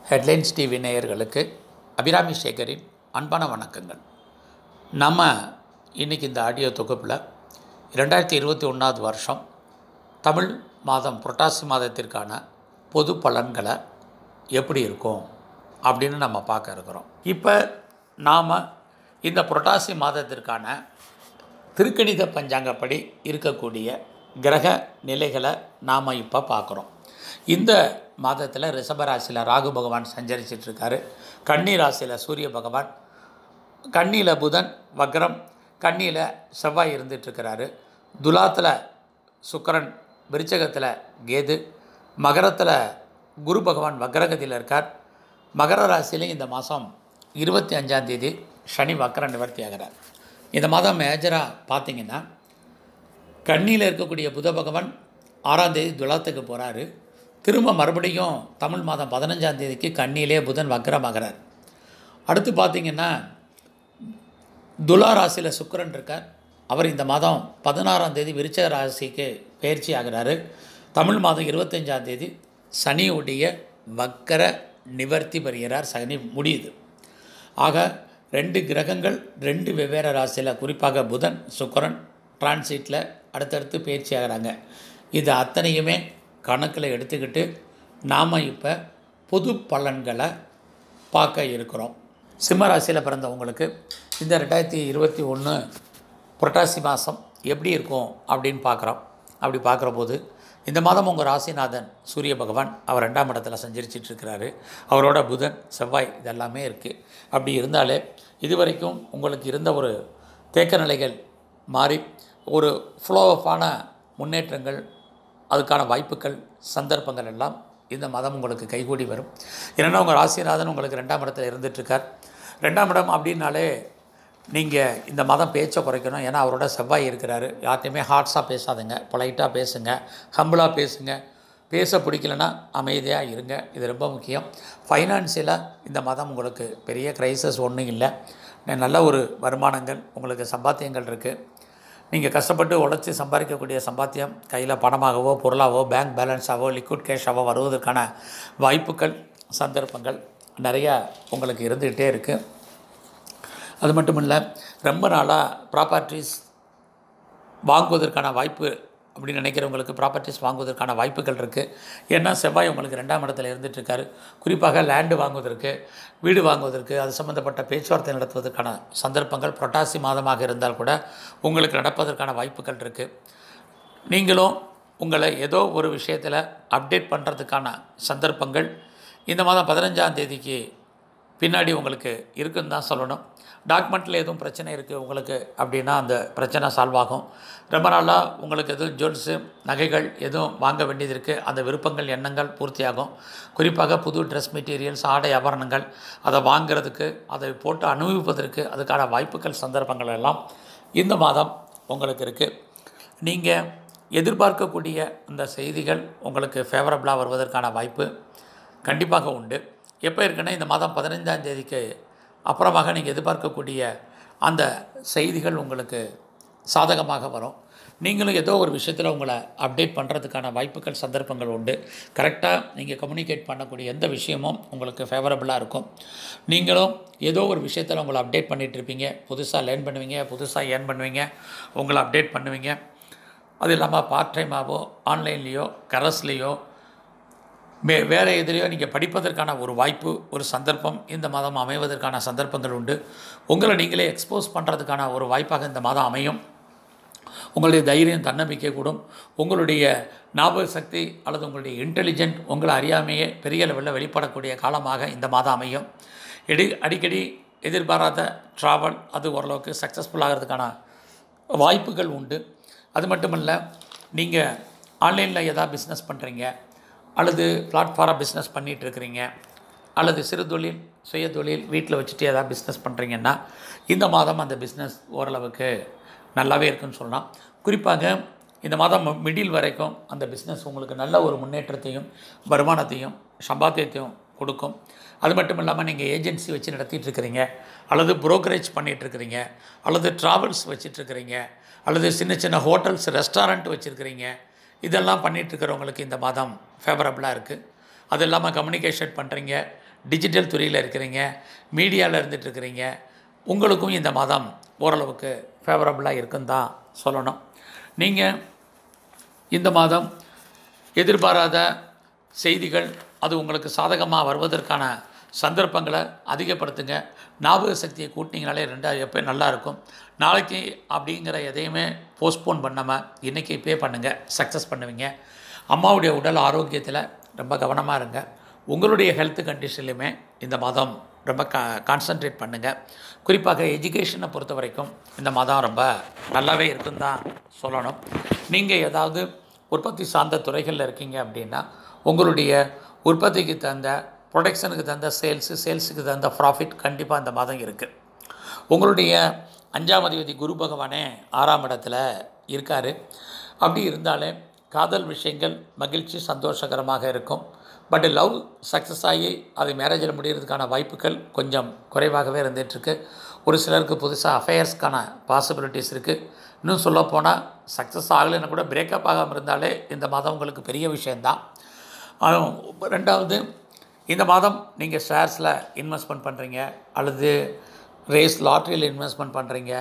headlines TV நேயர்களுக்கு அபிராமி சேகரின் அன்பான வணக்கங்கள் நம்ம இன்றைக்கி இந்த ஆடியோ தொகுப்பில் ரெண்டாயிரத்தி இருபத்தி ஒன்றாவது வருஷம் தமிழ் மாதம் புரட்டாசி மாதத்திற்கான பொது பலன்களை எப்படி இருக்கும் அப்படின்னு நம்ம பார்க்க இருக்கிறோம் இப்போ நாம் இந்த புரட்டாசி மாதத்திற்கான திருக்கணித பஞ்சாங்கப்படி இருக்கக்கூடிய கிரக நிலைகளை நாம் இப்போ பார்க்குறோம் இந்த மாதத்தில் ரிஷபராசியில் ராகு பகவான் சஞ்சரிச்சிட்ருக்காரு கன்னி ராசியில் சூரிய பகவான் கன்னியில் புதன் வக்ரம் கன்னியில் செவ்வாய் இருந்துகிட்ருக்கிறாரு துலாத்தில் சுக்கரன் விருச்சகத்தில் கேது மகரத்தில் குரு பகவான் வக்ரகதியில் இருக்கார் மகர ராசியிலையும் இந்த மாதம் இருபத்தி அஞ்சாந்தேதி சனி வக்கர நிவர்த்தி ஆகிறார் இந்த மாதம் மேஜராக பார்த்தீங்கன்னா கண்ணியில் இருக்கக்கூடிய புத பகவான் ஆறாம் தேதி துலாத்துக்கு போகிறாரு திரும்ப மறுபடியும் தமிழ் மாதம் பதினஞ்சாம் தேதிக்கு கண்ணியிலே புதன் வக்ரமாகிறார் அடுத்து பார்த்தீங்கன்னா துலா ராசியில் சுக்கிரன் இருக்கார் அவர் இந்த மாதம் பதினாறாம் தேதி விருச்சக ராசிக்கு பயிற்சி ஆகிறாரு தமிழ் மாதம் இருபத்தஞ்சாம் தேதி சனியுடைய வக்கர நிவர்த்தி பெறுகிறார் சனி முடியுது ஆக ரெண்டு கிரகங்கள் ரெண்டு வெவ்வேறு ராசியில் குறிப்பாக புதன் சுக்கரன் டிரான்சிட்டில் அடுத்தடுத்து பயிற்சி ஆகிறாங்க இது அத்தனையுமே கணக்கில் எடுத்துக்கிட்டு நாம் இப்போ பொது பலன்களை பார்க்க இருக்கிறோம் சிம்ம ராசியில் பிறந்தவங்களுக்கு இந்த ரெண்டாயிரத்தி இருபத்தி ஒன்று புரட்டாசி மாதம் எப்படி இருக்கும் அப்படின்னு பார்க்குறோம் அப்படி பார்க்குற போது இந்த மாதம் உங்கள் ராசிநாதன் சூரிய பகவான் அவர் ரெண்டாம் இடத்துல சஞ்சரிச்சிட்டு இருக்கிறாரு அவரோட புதன் செவ்வாய் இதெல்லாமே இருக்குது அப்படி இருந்தாலே இதுவரைக்கும் உங்களுக்கு இருந்த ஒரு தேக்க நிலைகள் மாறி ஒரு ஃப்ளோவான முன்னேற்றங்கள் அதுக்கான வாய்ப்புகள் சந்தர்ப்பங்கள் எல்லாம் இந்த மாதம் உங்களுக்கு கைகூடி வரும் ஏன்னா உங்கள் ராசிநாதன் உங்களுக்கு ரெண்டாம் இடத்துல இருந்துகிட்ருக்கார் ரெண்டாம் இடம் அப்படின்னாலே நீங்கள் இந்த மாதம் பேச்சை குறைக்கணும் ஏன்னா அவரோட செவ்வாய் இருக்கிறாரு யார்ட்டையுமே ஹார்ட்ஸாக பேசாதுங்க பொலைட்டாக பேசுங்க ஹம்பிளாக பேசுங்க பேச பிடிக்கலனா அமைதியாக இருங்க இது ரொம்ப முக்கியம் ஃபைனான்சியலாக இந்த மாதம் உங்களுக்கு பெரிய க்ரைசஸ் ஒன்றும் இல்லை நல்ல ஒரு வருமானங்கள் உங்களுக்கு சம்பாத்தியங்கள் இருக்குது நீங்கள் கஷ்டப்பட்டு உழைச்சி சம்பாதிக்கக்கூடிய சம்பாத்தியம் கையில் பணமாகவோ பொருளாகவோ பேங்க் பேலன்ஸாகவோ லிக்விட் கேஷாகவோ வருவதற்கான வாய்ப்புகள் சந்தர்ப்பங்கள் நிறையா உங்களுக்கு இருந்துக்கிட்டே இருக்குது அது மட்டும் இல்லை ரொம்ப நாளாக ப்ராப்பர்ட்டிஸ் வாங்குவதற்கான வாய்ப்பு அப்படின்னு நினைக்கிறவங்களுக்கு ப்ராப்பர்ட்டிஸ் வாங்குவதற்கான வாய்ப்புகள் இருக்குது ஏன்னா செவ்வாய் உங்களுக்கு ரெண்டாம் இடத்துல இருந்துகிட்ருக்காரு குறிப்பாக லேண்டு வாங்குவதற்கு வீடு வாங்குவதற்கு அது சம்மந்தப்பட்ட பேச்சுவார்த்தை நடத்துவதற்கான சந்தர்ப்பங்கள் புரட்டாசி மாதமாக இருந்தால் கூட உங்களுக்கு நடப்பதற்கான வாய்ப்புகள் இருக்குது நீங்களும் உங்களை ஏதோ ஒரு விஷயத்தில் அப்டேட் பண்ணுறதுக்கான சந்தர்ப்பங்கள் இந்த மாதம் பதினஞ்சாம் தேதிக்கு பின்னாடி உங்களுக்கு இருக்குன்னு தான் சொல்லணும் டாக்குமெண்ட்டில் எதுவும் பிரச்சனை இருக்குது உங்களுக்கு அப்படின்னா அந்த பிரச்சனை சால்வ் ஆகும் ரொம்ப நாளாக உங்களுக்கு எதுவும் ஜுவல்ஸு நகைகள் எதுவும் வாங்க வேண்டியது இருக்குது அந்த விருப்பங்கள் எண்ணங்கள் பூர்த்தியாகும் குறிப்பாக புது ட்ரெஸ் மெட்டீரியல்ஸ் ஆடை ஆபரணங்கள் அதை வாங்கிறதுக்கு அதை போட்டு அனுபவிப்பதற்கு அதுக்கான வாய்ப்புகள் சந்தர்ப்பங்கள் எல்லாம் இந்த மாதம் உங்களுக்கு இருக்குது நீங்கள் எதிர்பார்க்கக்கூடிய அந்த செய்திகள் உங்களுக்கு ஃபேவரபுளாக வருவதற்கான வாய்ப்பு கண்டிப்பாக உண்டு எப்போ இருக்குன்னா இந்த மாதம் பதினைஞ்சாம் தேதிக்கு அப்புறமாக நீங்கள் எதிர்பார்க்கக்கூடிய அந்த செய்திகள் உங்களுக்கு சாதகமாக வரும் நீங்களும் ஏதோ ஒரு விஷயத்தில் உங்களை அப்டேட் பண்ணுறதுக்கான வாய்ப்புகள் சந்தர்ப்பங்கள் உண்டு கரெக்டாக நீங்கள் கம்யூனிகேட் பண்ணக்கூடிய எந்த விஷயமும் உங்களுக்கு ஃபேவரபுளாக இருக்கும் நீங்களும் ஏதோ ஒரு விஷயத்தில் உங்களை அப்டேட் பண்ணிகிட்டு இருப்பீங்க புதுசாக லேர்ன் பண்ணுவீங்க புதுசாக ஏர்ன் பண்ணுவீங்க உங்களை அப்டேட் பண்ணுவீங்க அது இல்லாமல் பார்ட் டைமாகவோ ஆன்லைன்லேயோ கரஸ்லேயோ வே வேறு எதிலையோ நீங்கள் படிப்பதற்கான ஒரு வாய்ப்பு ஒரு சந்தர்ப்பம் இந்த மாதம் அமைவதற்கான சந்தர்ப்பங்கள் உண்டு உங்களை நீங்களே எக்ஸ்போஸ் பண்ணுறதுக்கான ஒரு வாய்ப்பாக இந்த மாதம் அமையும் உங்களுடைய தைரியம் தன்னம்பிக்கை கூடும் உங்களுடைய ஞாபக சக்தி அல்லது உங்களுடைய இன்டெலிஜென்ட் உங்களை அறியாமையே பெரிய லெவலில் வெளிப்படக்கூடிய காலமாக இந்த மாதம் அமையும் எடி அடிக்கடி எதிர்பாராத ட்ராவல் அது ஓரளவுக்கு சக்ஸஸ்ஃபுல் ஆகிறதுக்கான வாய்ப்புகள் உண்டு அது மட்டும் இல்லை நீங்கள் ஆன்லைனில் எதாவது பிஸ்னஸ் பண்ணுறீங்க அல்லது பிளாட்ஃபாராக பிஸ்னஸ் பண்ணிகிட்ருக்கிறீங்க அல்லது சிறு தொழில் சுய தொழில் வீட்டில் வச்சுட்டு எதாவது பிஸ்னஸ் பண்ணுறீங்கன்னா இந்த மாதம் அந்த பிஸ்னஸ் ஓரளவுக்கு நல்லாவே இருக்குன்னு சொல்லலாம் குறிப்பாக இந்த மாதம் மிடில் வரைக்கும் அந்த பிஸ்னஸ் உங்களுக்கு நல்ல ஒரு முன்னேற்றத்தையும் வருமானத்தையும் சம்பாத்தியத்தையும் கொடுக்கும் அது மட்டும் இல்லாமல் நீங்கள் ஏஜென்சி வச்சு நடத்திட்டு இருக்கிறீங்க அல்லது புரோக்கரேஜ் பண்ணிகிட்ருக்கிறீங்க அல்லது ட்ராவல்ஸ் வச்சிட்ருக்கிறீங்க அல்லது சின்ன சின்ன ஹோட்டல்ஸ் ரெஸ்டாரண்ட் வச்சுருக்கிறீங்க இதெல்லாம் பண்ணிகிட்ருக்கிறவங்களுக்கு இந்த மாதம் ஃபேவரபுளாக இருக்குது அது இல்லாமல் கம்யூனிகேஷன் பண்ணுறீங்க டிஜிட்டல் துறையில் இருக்கிறீங்க மீடியாவில் இருந்துட்டு இருக்கிறீங்க உங்களுக்கும் இந்த மாதம் ஓரளவுக்கு ஃபேவரபுளாக இருக்குன்னு தான் சொல்லணும் நீங்கள் இந்த மாதம் எதிர்பாராத செய்திகள் அது உங்களுக்கு சாதகமாக வருவதற்கான சந்தர்ப்பங்களை அதிகப்படுத்துங்க ஞாபக சக்தியை கூட்டினீங்கனாலே ரெண்டா எப்போ நல்லா இருக்கும் நாளைக்கு அப்படிங்கிற எதையுமே போஸ்ட்போன் பண்ணாமல் இன்றைக்கி பே பண்ணுங்கள் சக்ஸஸ் பண்ணுவீங்க அம்மாவுடைய உடல் ஆரோக்கியத்தில் ரொம்ப கவனமாக இருங்க உங்களுடைய ஹெல்த் கண்டிஷன்லையுமே இந்த மாதம் ரொம்ப கா கான்சன்ட்ரேட் பண்ணுங்கள் குறிப்பாக எஜுகேஷனை பொறுத்த வரைக்கும் இந்த மாதம் ரொம்ப நல்லாவே இருக்குன்னு தான் சொல்லணும் நீங்கள் ஏதாவது உற்பத்தி சார்ந்த துறைகளில் இருக்கீங்க அப்படின்னா உங்களுடைய உற்பத்திக்கு தகுந்த ப்ரொடக்ஷனுக்கு தகுந்த சேல்ஸு சேல்ஸுக்கு தகுந்த ப்ராஃபிட் கண்டிப்பாக இந்த மாதம் இருக்குது உங்களுடைய அஞ்சாம் அதிபதி குரு பகவானே ஆறாம் இடத்துல இருக்கார் அப்படி இருந்தாலே காதல் விஷயங்கள் மகிழ்ச்சி சந்தோஷகரமாக இருக்கும் பட் லவ் சக்ஸஸ் ஆகி அது மேரேஜில் முடிகிறதுக்கான வாய்ப்புகள் கொஞ்சம் குறைவாகவே இருந்துகிட்ருக்கு ஒரு சிலருக்கு புதுசாக அஃபேர்ஸ்க்கான பாசிபிலிட்டிஸ் இருக்குது இன்னும் சொல்லப்போனால் சக்ஸஸ் ஆகலைன்னா கூட பிரேக்கப் ஆகாமல் இருந்தாலே இந்த மாதம் உங்களுக்கு பெரிய விஷயந்தான் ஆனாலும் ரெண்டாவது இந்த மாதம் நீங்கள் ஷேர்ஸில் இன்வெஸ்ட்மெண்ட் பண்ணுறீங்க அல்லது ரேஸ் லாட்ரியில் இன்வெஸ்ட்மெண்ட் பண்ணுறீங்க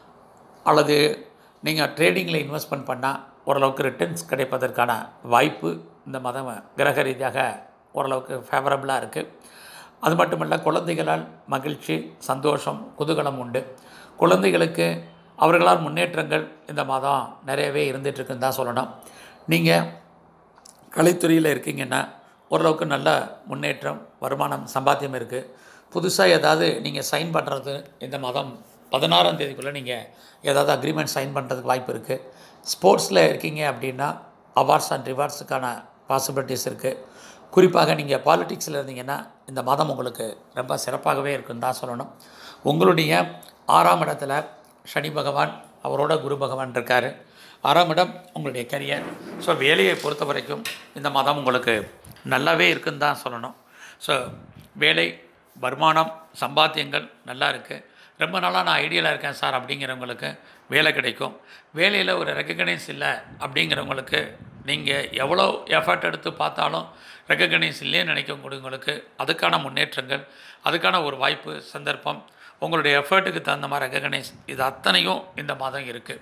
அல்லது நீங்கள் ட்ரேடிங்கில் இன்வெஸ்ட்மெண்ட் பண்ணால் ஓரளவுக்கு ரிட்டர்ன்ஸ் கிடைப்பதற்கான வாய்ப்பு இந்த மாதம் கிரக ரீதியாக ஓரளவுக்கு ஃபேவரபுளாக இருக்குது அது மட்டுமல்ல குழந்தைகளால் மகிழ்ச்சி சந்தோஷம் குதூகலம் உண்டு குழந்தைகளுக்கு அவர்களால் முன்னேற்றங்கள் இந்த மாதம் நிறையவே இருந்துகிட்ருக்குன்னு தான் சொல்லணும் நீங்கள் கலைத்துறையில் இருக்கீங்கன்னா ஓரளவுக்கு நல்ல முன்னேற்றம் வருமானம் சம்பாத்தியம் இருக்குது புதுசாக ஏதாவது நீங்கள் சைன் பண்ணுறது இந்த மாதம் பதினாறாம் தேதிக்குள்ளே நீங்கள் ஏதாவது அக்ரிமெண்ட் சைன் பண்ணுறதுக்கு வாய்ப்பு இருக்குது ஸ்போர்ட்ஸில் இருக்கீங்க அப்படின்னா அவார்ட்ஸ் அண்ட் ரிவார்ட்ஸுக்கான பாசிபிலிட்டிஸ் இருக்குது குறிப்பாக நீங்கள் பாலிடிக்ஸில் இருந்தீங்கன்னா இந்த மாதம் உங்களுக்கு ரொம்ப சிறப்பாகவே இருக்குன்னு தான் சொல்லணும் உங்களுடைய ஆறாம் இடத்துல சனி பகவான் அவரோட குரு பகவான் இருக்கார் ஆறாம் இடம் உங்களுடைய கரியர் ஸோ வேலையை பொறுத்த வரைக்கும் இந்த மாதம் உங்களுக்கு நல்லாவே இருக்குன்னு தான் சொல்லணும் ஸோ வேலை வருமானம் சம்பாத்தியங்கள் நல்லா இருக்குது ரொம்ப நாளாக நான் ஐடியலாக இருக்கேன் சார் அப்படிங்கிறவங்களுக்கு வேலை கிடைக்கும் வேலையில் ஒரு ரெக்கக்னைஸ் இல்லை அப்படிங்கிறவங்களுக்கு நீங்கள் எவ்வளோ எஃபர்ட் எடுத்து பார்த்தாலும் ரெக்கக்னைஸ் இல்லைன்னு நினைக்கக்கூடியவங்களுக்கு அதுக்கான முன்னேற்றங்கள் அதுக்கான ஒரு வாய்ப்பு சந்தர்ப்பம் உங்களுடைய எஃபர்ட்டுக்கு தகுந்த மாதிரி ரெக்கக்னைஸ் இது அத்தனையும் இந்த மாதம் இருக்குது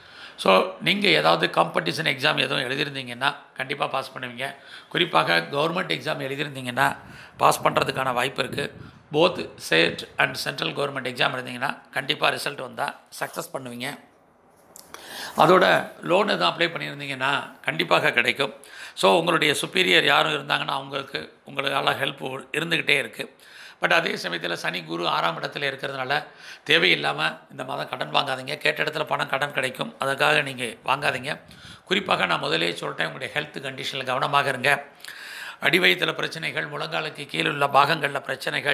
ஸோ நீங்கள் ஏதாவது காம்படிஷன் எக்ஸாம் எதுவும் எழுதியிருந்தீங்கன்னா கண்டிப்பாக பாஸ் பண்ணுவீங்க குறிப்பாக கவர்மெண்ட் எக்ஸாம் எழுதியிருந்தீங்கன்னா பாஸ் பண்ணுறதுக்கான வாய்ப்பு இருக்குது both state and central government exam இருந்தீங்கன்னா கண்டிப்பாக ரிசல்ட் வந்தால் சக்ஸஸ் பண்ணுவீங்க அதோட லோன் எதுவும் அப்ளை பண்ணியிருந்தீங்கன்னா கண்டிப்பாக கிடைக்கும் ஸோ உங்களுடைய சுப்பீரியர் யாரும் இருந்தாங்கன்னா அவங்களுக்கு உங்களால் ஹெல்ப் இருந்துக்கிட்டே இருக்குது பட் அதே சமயத்தில் சனி குரு ஆறாம் இடத்துல இருக்கிறதுனால தேவையில்லாமல் இந்த மாதம் கடன் வாங்காதீங்க கேட்ட இடத்துல பணம் கடன் கிடைக்கும் அதுக்காக நீங்கள் வாங்காதீங்க குறிப்பாக நான் முதலே சொல்லிட்டேன் உங்களுடைய ஹெல்த் கண்டிஷனில் கவனமாக இருங்க அடிவயத்தில் பிரச்சனைகள் முழங்காலுக்கு கீழே உள்ள பாகங்களில் பிரச்சனைகள்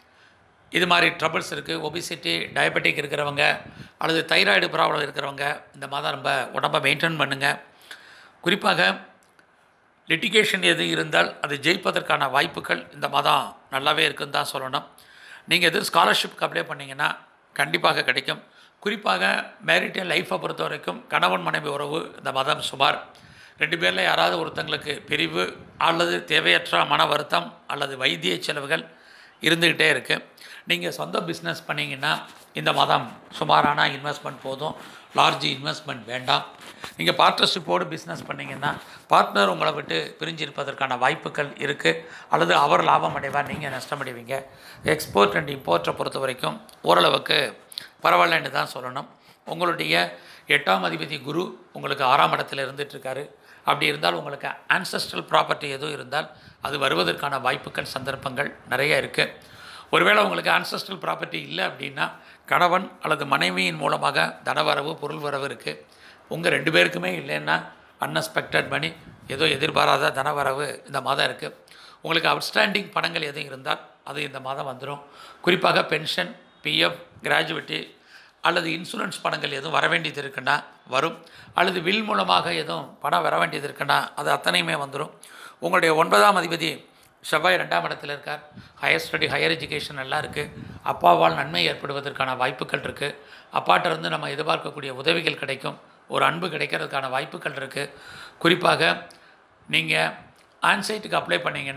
இது மாதிரி ட்ரபிள்ஸ் இருக்குது ஒபிசிட்டி டயபெட்டிக் இருக்கிறவங்க அல்லது தைராய்டு ப்ராப்ளம் இருக்கிறவங்க இந்த மாதம் ரொம்ப உடம்பை மெயின்டைன் பண்ணுங்கள் குறிப்பாக லிட்டிகேஷன் எது இருந்தால் அது ஜெயிப்பதற்கான வாய்ப்புகள் இந்த மாதம் நல்லாவே இருக்குன்னு தான் சொல்லணும் நீங்கள் எதுவும் ஸ்காலர்ஷிப்க்கு அப்ளை பண்ணிங்கன்னா கண்டிப்பாக கிடைக்கும் குறிப்பாக மேரிட்டல் லைஃப்பை பொறுத்த வரைக்கும் கணவன் மனைவி உறவு இந்த மாதம் சுமார் ரெண்டு பேரில் யாராவது ஒருத்தங்களுக்கு பிரிவு அல்லது தேவையற்ற மன வருத்தம் அல்லது வைத்திய செலவுகள் இருந்துக்கிட்டே இருக்குது நீங்கள் சொந்த பிஸ்னஸ் பண்ணிங்கன்னா இந்த மாதம் சுமாரான இன்வெஸ்ட்மெண்ட் போதும் லார்ஜ் இன்வெஸ்ட்மெண்ட் வேண்டாம் நீங்கள் பார்ட்னர்ஷிப்போடு பிஸ்னஸ் பண்ணிங்கன்னா பார்ட்னர் உங்களை விட்டு பிரிஞ்சிருப்பதற்கான வாய்ப்புகள் இருக்குது அல்லது அவர் லாபம் அடைவார் நீங்கள் நஷ்டமடைவீங்க எக்ஸ்போர்ட் அண்ட் இம்போர்ட்டை பொறுத்த வரைக்கும் ஓரளவுக்கு பரவாயில்லன்னு தான் சொல்லணும் உங்களுடைய எட்டாம் அதிபதி குரு உங்களுக்கு ஆறாம் இடத்துல இருந்துகிட்ருக்காரு அப்படி இருந்தால் உங்களுக்கு ஆன்சஸ்ட்ரல் ப்ராப்பர்ட்டி எதுவும் இருந்தால் அது வருவதற்கான வாய்ப்புகள் சந்தர்ப்பங்கள் நிறைய இருக்குது ஒருவேளை உங்களுக்கு ஆன்சஸ்ட்ரல் ப்ராப்பர்ட்டி இல்லை அப்படின்னா கணவன் அல்லது மனைவியின் மூலமாக தனவரவு பொருள் வரவு இருக்குது உங்கள் ரெண்டு பேருக்குமே இல்லைன்னா அன்எக்ஸ்பெக்டட் மணி ஏதோ எதிர்பாராத தனவரவு இந்த மாதம் இருக்குது உங்களுக்கு அவுட்ஸ்டாண்டிங் பணங்கள் எதுவும் இருந்தால் அது இந்த மாதம் வந்துடும் குறிப்பாக பென்ஷன் பிஎஃப் கிராஜுவிட்டி அல்லது இன்சூரன்ஸ் பணங்கள் எதுவும் வர வேண்டியது இருக்குன்னா வரும் அல்லது வில் மூலமாக எதுவும் பணம் வர வேண்டியது இருக்குன்னா அது அத்தனையுமே வந்துடும் உங்களுடைய ஒன்பதாம் அதிபதி செவ்வாய் ரெண்டாம் இடத்துல இருக்கார் ஹையர் ஸ்டடி ஹையர் எஜுகேஷன் எல்லாம் இருக்குது அப்பாவால் நன்மை ஏற்படுவதற்கான வாய்ப்புகள் இருக்குது அப்பாட்ட இருந்து நம்ம எதிர்பார்க்கக்கூடிய உதவிகள் கிடைக்கும் ஒரு அன்பு கிடைக்கிறதுக்கான வாய்ப்புகள் இருக்குது குறிப்பாக நீங்கள் ஆன்சைட்டுக்கு அப்ளை பண்ணிங்கன்னா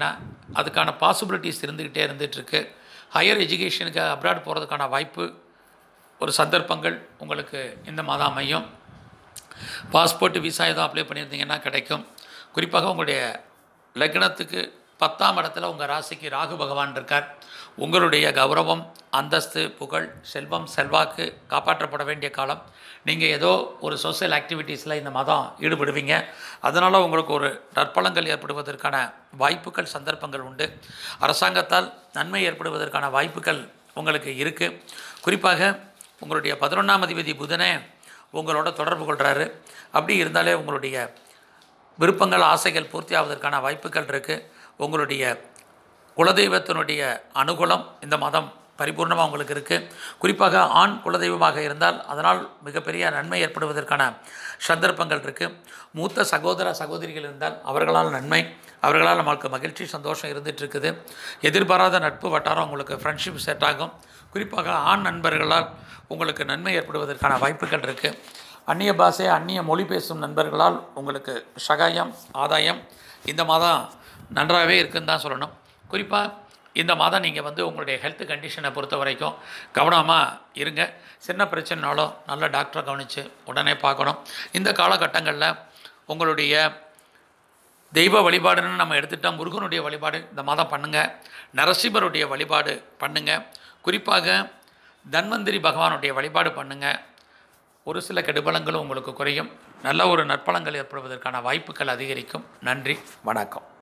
அதுக்கான பாசிபிலிட்டிஸ் இருந்துக்கிட்டே இருந்துகிட்ருக்கு ஹையர் எஜுகேஷனுக்கு அப்ராட் போகிறதுக்கான வாய்ப்பு ஒரு சந்தர்ப்பங்கள் உங்களுக்கு இந்த மாதம் அமையும் பாஸ்போர்ட் விசா எதுவும் அப்ளை பண்ணியிருந்தீங்கன்னா கிடைக்கும் குறிப்பாக உங்களுடைய லக்னத்துக்கு பத்தாம் இடத்துல உங்கள் ராசிக்கு ராகு பகவான் இருக்கார் உங்களுடைய கௌரவம் அந்தஸ்து புகழ் செல்வம் செல்வாக்கு காப்பாற்றப்பட வேண்டிய காலம் நீங்கள் ஏதோ ஒரு சோஷியல் ஆக்டிவிட்டீஸில் இந்த மாதம் ஈடுபடுவீங்க அதனால் உங்களுக்கு ஒரு நற்பலங்கள் ஏற்படுவதற்கான வாய்ப்புகள் சந்தர்ப்பங்கள் உண்டு அரசாங்கத்தால் நன்மை ஏற்படுவதற்கான வாய்ப்புகள் உங்களுக்கு இருக்குது குறிப்பாக உங்களுடைய பதினொன்றாம் அதிபதி புதனே உங்களோட தொடர்பு கொள்கிறாரு அப்படி இருந்தாலே உங்களுடைய விருப்பங்கள் ஆசைகள் பூர்த்தி ஆவதற்கான வாய்ப்புகள் இருக்குது உங்களுடைய குலதெய்வத்தினுடைய அனுகூலம் இந்த மாதம் பரிபூர்ணமாக உங்களுக்கு இருக்குது குறிப்பாக ஆண் குலதெய்வமாக இருந்தால் அதனால் மிகப்பெரிய நன்மை ஏற்படுவதற்கான சந்தர்ப்பங்கள் இருக்குது மூத்த சகோதர சகோதரிகள் இருந்தால் அவர்களால் நன்மை அவர்களால் நம்மளுக்கு மகிழ்ச்சி சந்தோஷம் இருந்துகிட்டு இருக்குது எதிர்பாராத நட்பு வட்டாரம் உங்களுக்கு ஃப்ரெண்ட்ஷிப் செட் ஆகும் குறிப்பாக ஆண் நண்பர்களால் உங்களுக்கு நன்மை ஏற்படுவதற்கான வாய்ப்புகள் இருக்குது அந்நிய பாஷை அந்நிய மொழி பேசும் நண்பர்களால் உங்களுக்கு சகாயம் ஆதாயம் இந்த மாதம் நன்றாகவே இருக்குன்னு தான் சொல்லணும் குறிப்பாக இந்த மாதம் நீங்கள் வந்து உங்களுடைய ஹெல்த் கண்டிஷனை பொறுத்த வரைக்கும் கவனமாக இருங்க சின்ன பிரச்சனைனாலும் நல்ல டாக்டரை கவனித்து உடனே பார்க்கணும் இந்த காலகட்டங்களில் உங்களுடைய தெய்வ வழிபாடுன்னு நம்ம எடுத்துட்டோம் முருகனுடைய வழிபாடு இந்த மாதம் பண்ணுங்கள் நரசிம்மருடைய வழிபாடு பண்ணுங்கள் குறிப்பாக தன்வந்திரி பகவானுடைய வழிபாடு பண்ணுங்கள் ஒரு சில கெடுபலங்களும் உங்களுக்கு குறையும் நல்ல ஒரு நற்பலங்கள் ஏற்படுவதற்கான வாய்ப்புகள் அதிகரிக்கும் நன்றி வணக்கம்